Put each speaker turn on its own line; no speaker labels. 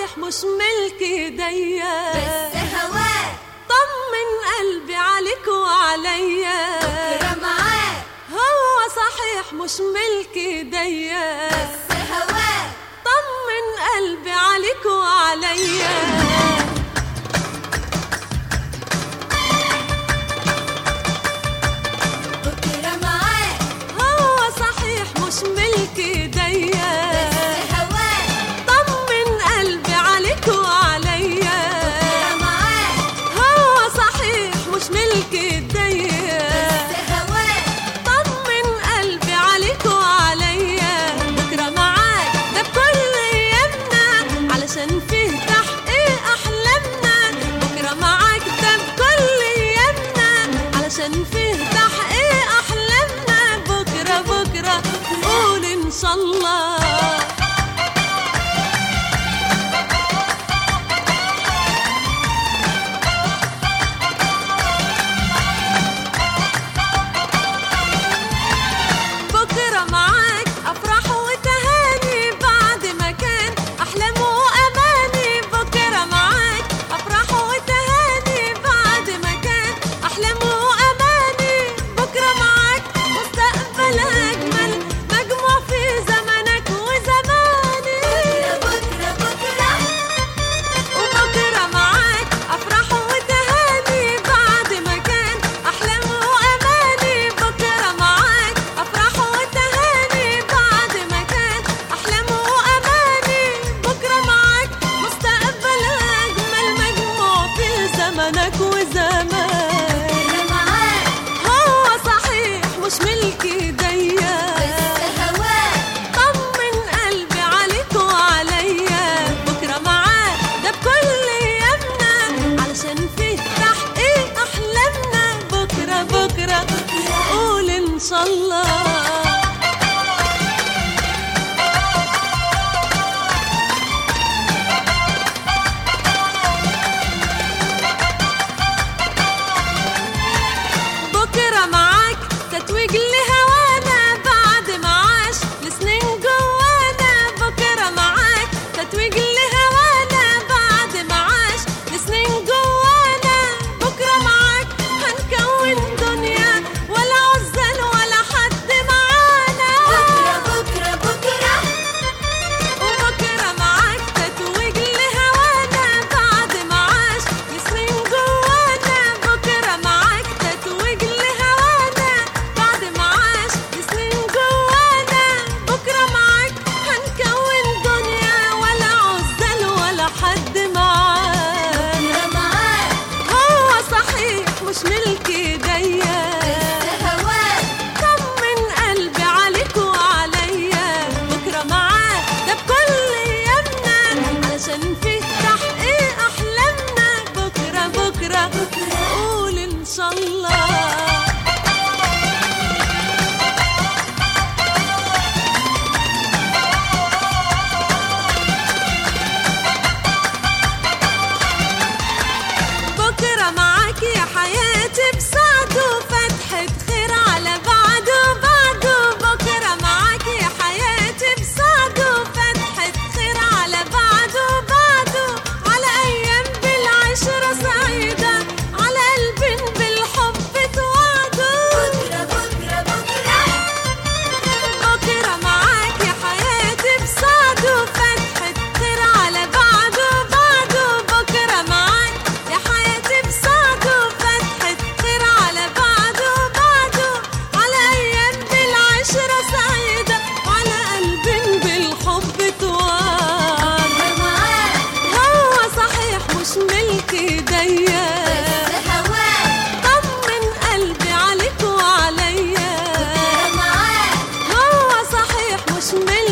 صحيح مش ملك ايديا
بس هواك
طمن قلبي عليك وعليا
بكرة معاك
هو صحيح مش ملك ايديا
بس هواك
طمن قلبي عليك وعليا
بكرة معاك
هو صحيح مش ملك ايديا
بس هواك
طمن قلبي عليك وعليا
بكرة معاك
هو صحيح مش ملك ايديا
بس هواك
طمن قلبي عليك وعليا بكره معاك ده بكل ايامنا علشان فيه تحقيق احلامنا بكره معاك ده بكل ايامنا علشان فيه تحقيق احلامنا بكره بكره قول ان شاء الله بكرة معاك أفراح وتهاني بعد ما كان أحلام وأماني بكرة معاك أفراح وتهاني بعد ما كان أحلام وأماني بكرة معاك مستقبل أجمل مجموع في زمنك وزماني
بكرة بكرة
وبكرة معاك أفراح وتهاني بعد ما كان أحلام وأماني بكرة معاك أفراح وتهاني بعد ما كان أحلام وأماني بكرة معاك مستقبل أجمل مجموع في زمنك وزماني
بكرة معاك
هو صحيح مش ملك ايديا
بس هواك
طمن قلبي عليك وعليا بكرة معاك ده بكل ايامنا علشان فيه تحقيق احلامنا بكرة بكرة قول ان شاء الله بكرة معاك تتويج لهوانا بعد ما عاش لسنين جوانا بكرة معاك تتويج لهوانا بعد ما عاش لسنين جوانا بكرة معاك هنكون دنيا ولا عزل ولا حد معانا
بكرة بكرة بكرة
وبكرة معاك تتويج لهوانا بعد ما عاش لسنين جوانا بكرة معاك تتويج لهوانا بعد ما عاش لسنين جوانا بكرة معاك هنكون دنيا ولا عزل ولا حد معانا
بكرة معاك
هو صحيح مش ملك ايديا
بس هواك
طمن قلبي عليك وعليا بكرة معاك ده بكل ايامنا علشان فيه تحقيق احلامنا بكرة بكرة قول ان شاء الله بكرة معاك يا حياتي بسعد وفتحة خير على بعده بعده بكرة معاك يا حياتي بسعد وفتحة خير على بعده بعده على أيام بالعشرة سعيدة على قلب بالحب توعدوا
بكرة بكرة بكرة
بكرة معاك يا حياتي بسعد وفتحة خير على بعده بعده بكرة معاك يا حياتي بسعد وفتحة خير على بعده بعده على أيام بالعشرة سعيدة على قلب بالحب توعد
بكرة معاك
هو صحيح مش ملك ايديا
بس هواك
طمن قلبي عليك وعليا
بكرة معاك
هو صحيح مش ملك